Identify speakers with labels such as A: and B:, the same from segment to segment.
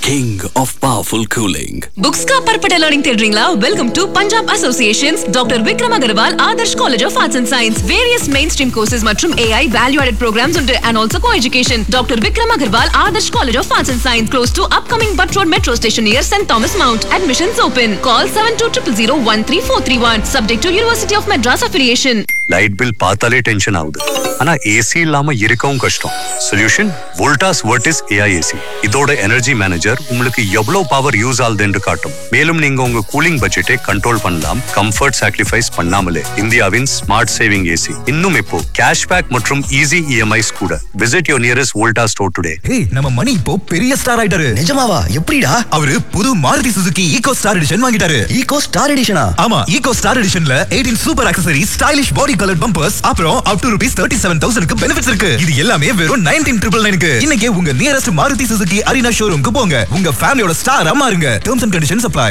A: king of powerful cooling.
B: Books का पर्पट learning தேடுறீங்களா welcome to Punjab associations doctor Vikram Agarwal Adarsh college of arts and science various mainstream courses மற்றும் AI value added programmes உண்டு and also co education doctor Vikram Agarwal Adarsh college of arts and science close to upcoming Butt road metro station near Saint Thomas Mount admissions open call seven two triple zero one three four three one subject to university of Madras affiliation
C: light bill பார்த்தாலே tension ஆகுது ஆனா AC இல்லாம இருக்கவும் கஷ்டம் solution Voltas Vertis AI AC இதோட energy manager உங்களுக்கு எவ்வளவு power use ஆகுதுன்னு காட்டும் மேலும் நீங்க உங்க கூலிங் பட்ஜெட்டை கண்ட்ரோல் பண்ணலாம் கம்ஃபர்ட் சாக்ரிஃபைஸ் பண்ணாமலே இந்தியாவின் ஸ்மார்ட் சேவிங் ஏசி இன்னும் இப்போ கேஷ்பேக் மற்றும் ஈஸி இஎம்ஐஸ் கூட visit your nearest Voltas store today
D: ஏய் நம்ம மணி இப்போ பெரிய ஸ்டார் ஆயிட்டாரு
E: நிஜமாவா எப்படிடா
D: அவரு புது Maruti Suzuki Eeco star edition வாங்கிட்டாரு
E: ஈகோ ஸ்டார் எடிஷனா
D: ஆமா ஈகோ ஸ்டார் எடிஷன்ல 18 super accessory stylish body colour bumpers அப்புறம் up to rupees thirty seven தௌசண்ட்க்கு பெனிஃபிட்ஸ் இருக்கு இது எல்லாமே வெறும் நைன்டீன் ட்ரிபிள் நைனுக்கு இன்னைக்கு உங்க நியரஸ்ட் மாருதி சுசுகி அரினா ஷோரூம்க்கு போங்க உங்க ஃபேமிலியோட ஸ்டார் மாறுங்க terms and conditions apply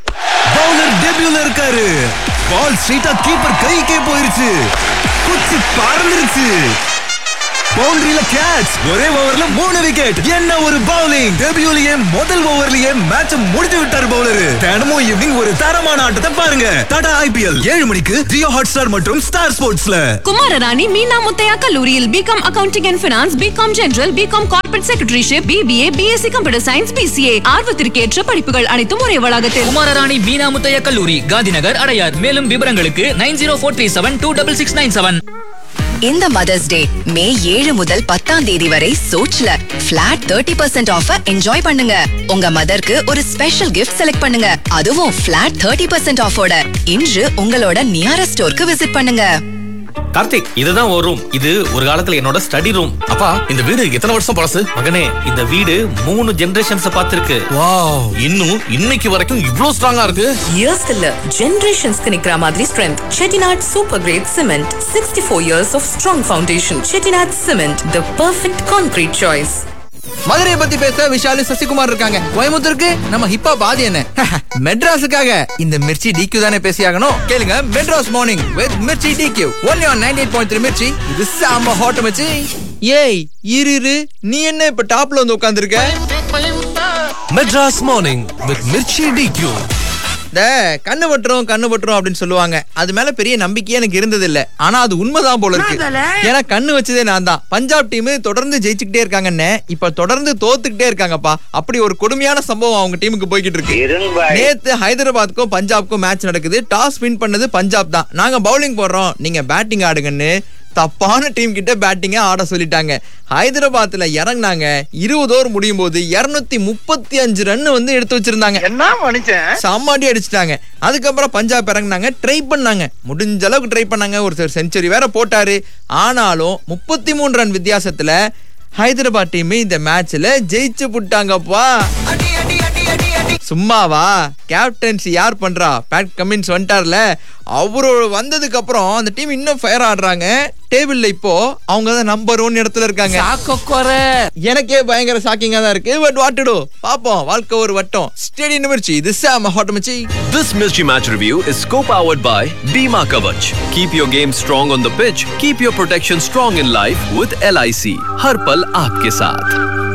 D: bowler டெபியூல இருக்காரு பால் ஸ்ட்ரைட்டா கீப்பர் கைக்கே போயிருச்சு குச்சி பறந்துருச்சு பவுண்டரியில கேட்ச் ஒரே ஓவர்ல மூணு விக்கெட் என்ன ஒரு பவுலிங் டெபியூலயே முதல் ஓவர்லயே மேட்ச் முடிச்சு விட்டாரு பவுலர் தினமும் ஈவினிங் ஒரு தரமான ஆட்டத்தை பாருங்க டாடா ஐபிஎல் ஏழு மணிக்கு ஜியோ ஹாட்ஸ்டார் மற்றும் ஸ்டார் ஸ்போர்ட்ஸ்ல
B: குமாரராணி மீனா முத்தையா கல்லூரியில் BCom accounting and finance BCom general BCom corporate secretaryship BBA BSc computer science BCA ஆர்வத்திற்கேற்ற படிப்புகள் அனைத்தும் ஒரே வளாகத்தில்
F: குமாரராணி மீனா முத்தையா கல்லூரி காந்திநகர் அடையார் மேலும் விவரங்களுக்கு nine zero four three seven two double six nine seven
G: இந்த மதர்ஸ் டே மே ஏழு முதல் பத்தாம் தேதி வரை சோச்ல flat thirty percent offer enjoy பண்ணுங்க உங்க மதருக்கு ஒரு ஸ்பெஷல் கிஃப்ட் செலக்ட் பண்ணுங்க அதுவும் பிளாட் தேர்ட்டி பர்சன்ட் ஆஃபோட இன்று உங்களோட நியரஸ்ட் ஸ்டோருக்கு விசிட் பண்ணுங்க
H: கார்த்திக் இதுதான் ஒரு ரூம் இது ஒரு காலத்துல என்னோட ஸ்டடி ரூம் அப்பா இந்த வீடு எத்தனை வருஷம் பழசு மகனே இந்த வீடு மூணு ஜெனரேஷன்ஸ் பார்த்திருக்கு வாவ் இன்னும் இன்னைக்கு வரைக்கும் இவ்ளோ ஸ்ட்ராங்கா இருக்கு
I: இயர்ஸ் இல்ல ஜெனரேஷன்ஸ்க்கு நிக்கிற மாதிரி strength Chettinad super great cement sixty four years of strong foundation Chettinad cement the perfect concrete choice
J: மதுரையை பத்தி பேச விஷாலு சசிகுமார் இருக்காங்க கோயம்புத்தூருக்கு நம்ம ஹிப்பா பாதி என்ன மெட்ராஸுக்காக இந்த மிர்ச்சி டிக்யூ தானே பேசியாகணும் கேளுங்க Madras morning with Mirchi DQ only on ninety eight point three Mirchi இது சாம ஹாட் மச்சி ஏய் இரு இரு நீ என்ன இப்ப டாப்ல வந்து உட்கார்ந்திருக்க
H: Madras morning with Mirchi DQ
J: இந்த கண்ணு பட்டுரும் கண்ணு பட்டுரும் அப்படின்னு சொல்லுவாங்க அது மேல பெரிய நம்பிக்கையே எனக்கு இருந்தது இல்ல ஆனா அது உண்மைதான் போல இருக்கு ஏன்னா கண்ணு வச்சதே நான் தான் பஞ்சாப் டீம் தொடர்ந்து ஜெயிச்சுக்கிட்டே இருக்காங்கன்னு இப்ப தொடர்ந்து தோத்துக்கிட்டே இருக்காங்கப்பா அப்படி ஒரு கொடுமையான சம்பவம் அவங்க டீமுக்கு போய்கிட்டு இருக்கு நேத்து ஹைதராபாத்துக்கும் பஞ்சாப்க்கும் மேட்ச் நடக்குது டாஸ் வின் பண்ணது பஞ்சாப் தான் நாங்க பவுலிங் போடுறோம் நீங்க பேட்டிங் ஆடுங்கன்னு தப்பான டீம் கிட்ட பேட்டிங்க ஆட சொல்லிட்டாங்க ஹைதராபாத்ல இறங்குனாங்க இருபது ஓவர் முடியும் போது இருநூத்தி முப்பத்தி அஞ்சு ரன் வந்து எடுத்து வச்சிருந்தாங்க
K: என்ன மனுஷன்
J: சாமாடி அடிச்சிட்டாங்க அதுக்கப்புறம் பஞ்சாப் இறங்குனாங்க ட்ரை பண்ணாங்க முடிஞ்ச அளவுக்கு ட்ரை பண்ணாங்க ஒரு செஞ்சுரி வேற போட்டாரு ஆனாலும் முப்பத்தி மூணு ரன் வித்தியாசத்துல ஹைதராபாத் டீம் இந்த மேட்ச்ல ஜெயிச்சு புட்டாங்கப்பா சும்மாவா கேப்டன்சி யார் பண்றா பேட் கமின்ஸ் வந்துட்டார்ல அவரு வந்ததுக்கு அப்புறம் அந்த டீம் இன்னும் ஃபயர் ஆடுறாங்க டேபிள்ல இப்போ அவங்க தான் நம்பர் ஒன் இடத்துல இருக்காங்க எனக்கே பயங்கர ஷாக்கிங்கா தான் இருக்கு பட் வாட் டு டு பாப்போம் வாழ்க்கை ஒரு வட்டம் ஸ்டேடி நிமிர்ச்சி இது சாம ஹாட் மச்சி
A: This Mirchi Match Review is co-powered by Bima Kavach. Keep your game strong on the pitch. Keep your protection strong in life with LIC. हर पल आपके साथ